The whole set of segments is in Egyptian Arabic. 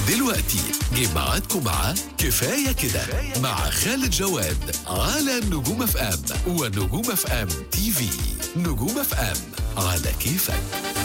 دلوقتي جه ميعادكم مع كفاية كده مع خالد جواد على نجوم اف ام ونجوم اف ام تي في نجوم اف ام على كيفك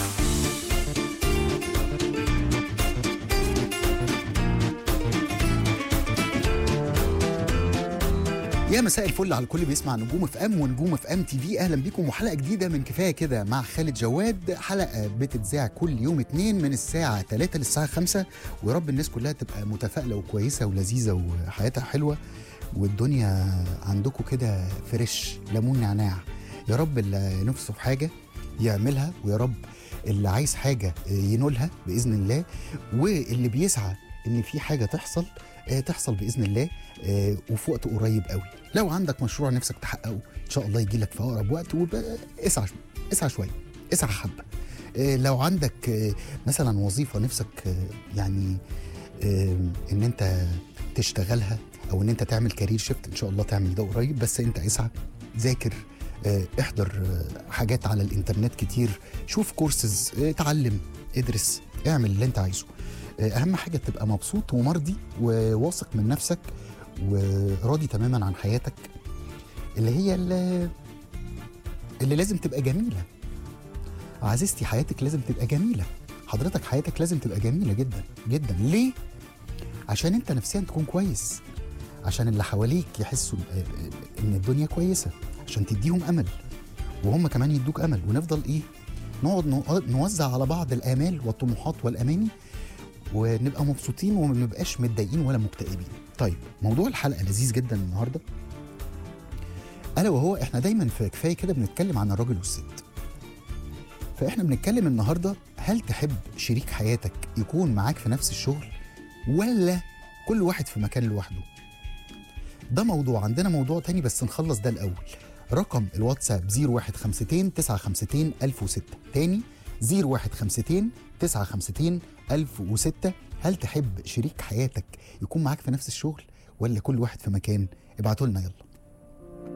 يا مساء الفل على الكل بيسمع نجوم اف ام ونجوم اف ام تي في اهلا بيكم وحلقه جديده من كفايه كده مع خالد جواد حلقه بتتذاع كل يوم اتنين من الساعه 3 للساعه 5 ويا رب الناس كلها تبقى متفائله وكويسه ولذيذه وحياتها حلوه والدنيا عندكم كده فريش ليمون نعناع يا رب اللي نفسه في حاجه يعملها ويا رب اللي عايز حاجه ينولها باذن الله واللي بيسعى ان في حاجه تحصل آه، تحصل باذن الله آه، وفي وقت قريب قوي لو عندك مشروع نفسك تحققه ان شاء الله يجي لك في اقرب وقت واسعى اسعى شويه اسعى حبه آه، لو عندك آه، مثلا وظيفه نفسك آه، يعني آه، ان انت تشتغلها او ان انت تعمل كارير شيفت ان شاء الله تعمل ده قريب بس انت اسعى ذاكر آه، احضر آه، حاجات على الانترنت كتير شوف كورسز آه، اتعلم ادرس اعمل اللي انت عايزه آه، اهم حاجه تبقى مبسوط ومرضي وواثق من نفسك وراضي تماما عن حياتك اللي هي اللي, اللي لازم تبقى جميله عزيزتي حياتك لازم تبقى جميله حضرتك حياتك لازم تبقى جميله جدا جدا ليه عشان انت نفسيا تكون كويس عشان اللي حواليك يحسوا آه، ان الدنيا كويسه عشان تديهم امل وهم كمان يدوك امل ونفضل ايه نقعد نو- نوزع على بعض الامال والطموحات والاماني ونبقى مبسوطين وما نبقاش متضايقين ولا مكتئبين طيب موضوع الحلقه لذيذ جدا النهارده الا وهو احنا دايما في كفايه كده بنتكلم عن الراجل والست فاحنا بنتكلم النهارده هل تحب شريك حياتك يكون معاك في نفس الشغل ولا كل واحد في مكان لوحده ده موضوع عندنا موضوع تاني بس نخلص ده الاول رقم الواتساب 0152 952 1006 تاني 0152 952 1006 هل تحب شريك حياتك يكون معاك في نفس الشغل ولا كل واحد في مكان ابعتوا لنا يلا